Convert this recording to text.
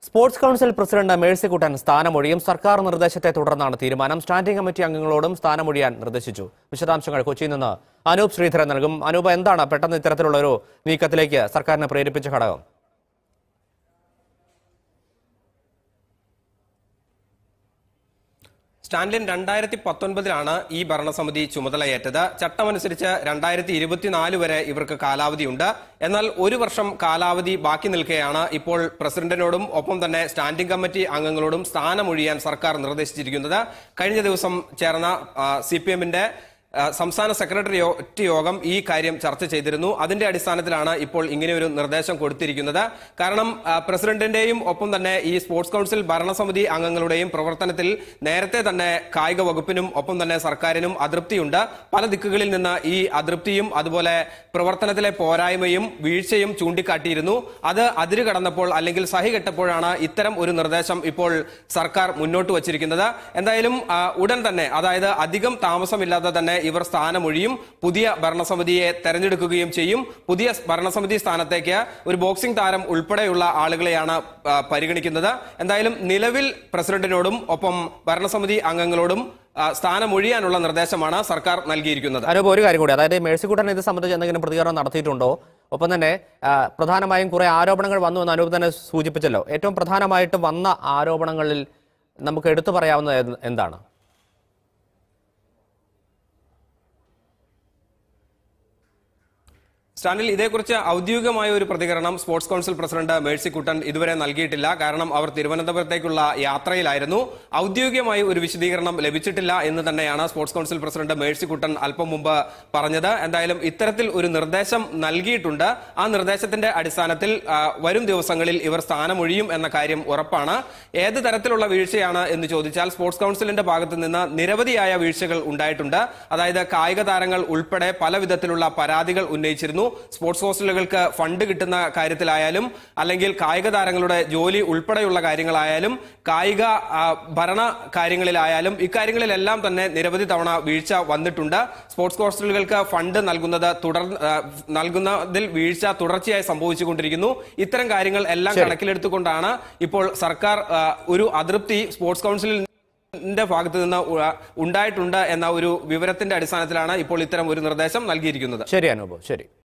sports council president Mercykuttan സ്ഥാനമൊഴിയും സർക്കാർ നിർദ്ദേശത്തെ തുടർന്നാണ് തീരുമാനം സ്റ്റാൻഡിംഗ് കമ്മിറ്റി അംഗങ്ങളോടും സ്ഥാനമൊഴിയാൻ നിർദ്ദേശിച്ചു വിശദാംശങ്ങൾ കൊച്ചിയിൽ നിന്ന് അനൂപ് ശ്രീധരൻ നൽകും അനൂപ് എന്താണ് പെട്ടെന്ന് ഇത്തരത്തിലുള്ള ഒരു നീക്കത്തിലേക്ക് സർക്കാരിനെ പ്രേരിപ്പിച്ച ഘടകം സ്റ്റാൻലിൻ രണ്ടായിരത്തി പത്തൊൻപതിലാണ് ഈ ഭരണസമിതി ചുമതലയേറ്റത് ചട്ടമനുസരിച്ച് രണ്ടായിരത്തി ഇരുപത്തിനാല് വരെ ഇവർക്ക് കാലാവധിയുണ്ട് എന്നാൽ ഒരു വർഷം കാലാവധി ബാക്കി നിൽക്കെയാണ് ഇപ്പോൾ പ്രസിഡന്റിനോടും ഒപ്പം തന്നെ സ്റ്റാൻഡിംഗ് കമ്മിറ്റി അംഗങ്ങളോടും സ്ഥാനമൊഴിയാൻ സർക്കാർ നിർദ്ദേശിച്ചിരിക്കുന്നത് കഴിഞ്ഞ ദിവസം ചേർന്ന സി പി എമ്മിന്റെ ആ, സംസ്ഥാന സെക്രട്ടറി യോ- യോഗം ഈ കാര്യം ചർച്ച ചെയ്തിരുന്നു അതിന്റെ അടിസ്ഥാനത്തിലാണ് ഇപ്പോൾ ഇങ്ങനെ ഒരു നിർദ്ദേശം കൊടുത്തിരിക്കുന്നത് കാരണം ആ, പ്രസിഡന്റിന്റെയും ഒപ്പം തന്നെ ഈ സ്പോർട്സ് കൗൺസിൽ ഭരണസമിതി അംഗങ്ങളുടെയും പ്രവർത്തനത്തിൽ നേരത്തെ തന്നെ കായിക വകുപ്പിനും ഒപ്പം തന്നെ സർക്കാരിനും അതൃപ്തിയുണ്ട് പല ദിക്കുകളിൽ നിന്ന് ഈ അതൃപ്തിയും അതുപോലെ പ്രവർത്തനത്തിലെ പോരായ്മയും വീഴ്ചയും ചൂണ്ടിക്കാട്ടിയിരുന്നു അത് അതിര് കടന്നപ്പോൾ അല്ലെങ്കിൽ സഹി കെട്ടപ്പോഴാണ് ഇത്തരം ഒരു നിർദ്ദേശം ഇപ്പോൾ സർക്കാർ മുന്നോട്ട് വച്ചിരിക്കുന്നത് എന്തായാലും ആ, ഉടൻ തന്നെ അതായത് അധികം താമസമില്ലാതെ തന്നെ ഇവർ സ്ഥാനമൊഴിയും പുതിയ ഭരണസമിതിയെ തെരഞ്ഞെടുക്കുകയും ചെയ്യും പുതിയ ഭരണസമിതി സ്ഥാനത്തേക്ക് ഒരു ബോക്സിംഗ് താരം ഉൾപ്പെടെയുള്ള ആളുകളെയാണ് ആ, പരിഗണിക്കുന്നത് എന്തായാലും നിലവിൽ പ്രസിഡന്റിനോടും ഒപ്പം ഭരണസമിതി അംഗങ്ങളോടും ആ, സ്ഥാനമൊഴിയാനുള്ള നിർദ്ദേശമാണ് സർക്കാർ നൽകിയിരിക്കുന്നത് അനൂപ് ഒരു കാര്യം കൂടി അതായത് മേഴ്സിക്കുട്ടൻ ഇത് സംബന്ധിച്ച് എന്തെങ്കിലും പ്രതികരണം നടത്തിയിട്ടുണ്ടോ ഒപ്പം തന്നെ ആ, പ്രധാനമായും കുറെ ആരോപണങ്ങൾ വന്നു എന്ന് അനൂപ് തന്നെ സൂചിപ്പിച്ചല്ലോ ഏറ്റവും പ്രധാനമായിട്ട് വന്ന ആരോപണങ്ങളിൽ നമുക്ക് എടുത്തു പറയാവുന്നത് എന്ത്- എന്താണ് സ്റ്റാൻഡിൽ ഇതേക്കുറിച്ച് ഔദ്യോഗികമായ ഒരു പ്രതികരണം sports council president Mercy Kuttan ഇതുവരെ നൽകിയിട്ടില്ല കാരണം അവർ തിരുവനന്തപുരത്തേക്കുള്ള യാത്രയിലായിരുന്നു ഔദ്യോഗികമായി ഒരു വിശദീകരണം ലഭിച്ചിട്ടില്ല എന്ന് തന്നെയാണ് sports council president Mercy Kuttan അല്പം മുമ്പ് പറഞ്ഞത് എന്തായാലും ഇത്തരത്തിൽ ഒരു നിർദ്ദേശം നൽകിയിട്ടുണ്ട് ആ നിർദ്ദേശത്തിന്റെ അടിസ്ഥാനത്തിൽ ആ, വരും ദിവസങ്ങളിൽ ഇവർ സ്ഥാനമൊഴിയും എന്ന കാര്യം ഉറപ്പാണ് ഏത് തരത്തിലുള്ള വീഴ്ചയാണ് എന്ന് ചോദിച്ചാൽ സ്പോർട്സ് കൗൺസിലിന്റെ ഭാഗത്ത് നിന്ന് നിരവധിയായ വീഴ്ചകൾ ഉണ്ടായിട്ടുണ്ട് അതായത് കായിക താരങ്ങൾ ഉൾപ്പെടെ പല വിധത്തിലുള്ള പരാതികൾ ഉന്നയിച്ചിരുന്നു സ്പോർട്സ് ഹോസ്റ്റലുകൾക്ക് ഫണ്ട് കിട്ടുന്ന കാര്യത്തിലായാലും അല്ലെങ്കിൽ കായിക താരങ്ങളുടെ ജോലി ഉൾപ്പെടെയുള്ള കാര്യങ്ങളായാലും കായിക ആ, ഭരണ കാര്യങ്ങളിലായാലും ഇക്കാര്യങ്ങളിലെല്ലാം തന്നെ നിരവധി തവണ വീഴ്ച വന്നിട്ടുണ്ട് സ്പോർട്സ് ഹോസ്റ്റലുകൾക്ക് ഫണ്ട് നൽകുന്നത് തുടർ ആ, നൽകുന്നതിൽ വീഴ്ച തുടർച്ചയായി സംഭവിച്ചുകൊണ്ടിരിക്കുന്നു ഇത്തരം കാര്യങ്ങൾ എല്ലാം കണക്കിലെടുത്തുകൊണ്ടാണ് ഇപ്പോൾ സർക്കാർ ആ, ഒരു അതൃപ്തി സ്പോർട്സ് കൗൺസിലിൽ ന്റെ ഭാഗത്ത് നിന്ന് ഉ- ഉണ്ടായിട്ടുണ്ട് എന്ന ഒരു വിവരത്തിന്റെ അടിസ്ഥാനത്തിലാണ് ഇപ്പോൾ ഇത്തരം ഒരു നിർദ്ദേശം നൽകിയിരിക്കുന്നത് ശരി അനൂപ് ശരി